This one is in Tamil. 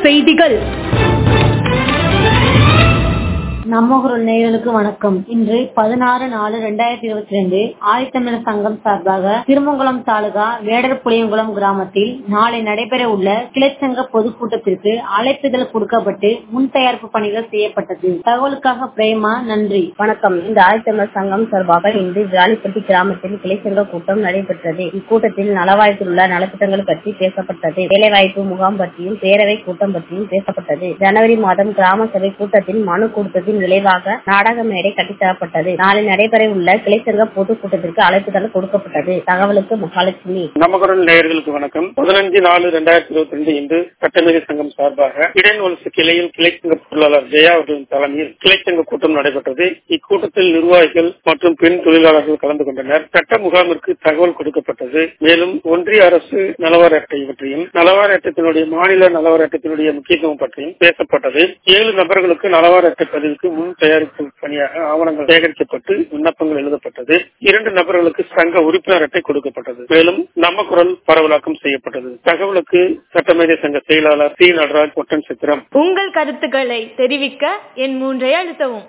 செய்திகள் நம்ம குரல் நேயர்களுக்கு வணக்கம் இன்று பதினாறு நாலு ரெண்டாயிரத்தி இருபத்தி ரெண்டு ஆதித்தமிழர் சங்கம் சார்பாக திருமங்கலம் தாலுகா வேடர் புளியங்குளம் கிராமத்தில் நாளை நடைபெற உள்ள கிளைச்சங்க பொதுக்கூட்டத்திற்கு அழைப்புதல் கொடுக்கப்பட்டு முன் தயாரிப்பு பணிகள் செய்யப்பட்டது தகவலுக்காக பிரேமா நன்றி வணக்கம் இந்த ஆதித்தமிழர் சங்கம் சார்பாக இன்று விராலிப்பட்டி கிராமத்தில் கிளைச்சங்க கூட்டம் நடைபெற்றது இக்கூட்டத்தில் நலவாய்ப்பில் உள்ள நலத்திட்டங்கள் பற்றி பேசப்பட்டது வேலைவாய்ப்பு முகாம் பற்றியும் பேரவை கூட்டம் பற்றியும் பேசப்பட்டது ஜனவரி மாதம் கிராம சபை கூட்டத்தில் மனு கொடுத்ததின் விளைவாக நாடக மேடை கட்டித்தரப்பட்டது நாளை நடைபெற உள்ள கிளைச்சங்க பொதுக்கூட்டத்திற்கு அழைப்புதல் கொடுக்கப்பட்டது தகவலுக்கு மகாலட்சுமி நம்ம குரல் நேயர்களுக்கு வணக்கம் பதினஞ்சு நாலு ரெண்டாயிரத்தி இருபத்தி ரெண்டு இன்று சட்டமேதை சங்கம் சார்பாக இடைநொலசு கிளையில் கிளைச்சங்க பொருளாளர் ஜெயா அவர்களின் தலைமையில் கிளைச்சங்க கூட்டம் நடைபெற்றது இக்கூட்டத்தில் நிர்வாகிகள் மற்றும் பெண் தொழிலாளர்கள் கலந்து கொண்டனர் சட்ட முகாமிற்கு தகவல் கொடுக்கப்பட்டது மேலும் ஒன்றிய அரசு நலவார அட்டை பற்றியும் நலவார அட்டத்தினுடைய மாநில நலவார அட்டத்தினுடைய முக்கியத்துவம் பற்றியும் பேசப்பட்டது ஏழு நபர்களுக்கு நலவார அட்டை பதிவுக்கு முன் தயாரிப்பு பணியாக ஆவணங்கள் சேகரிக்கப்பட்டு விண்ணப்பங்கள் எழுதப்பட்டது இரண்டு நபர்களுக்கு சங்க உறுப்பினர் அட்டை கொடுக்கப்பட்டது மேலும் நம்ம குரல் பரவலாக்கம் செய்யப்பட்டது தகவலுக்கு சட்டமேதை சங்க செயலாளர் சி நடராஜ் ஒட்டன் சித்திரம் உங்கள் கருத்துக்களை தெரிவிக்க என் மூன்றை அழுத்தவும்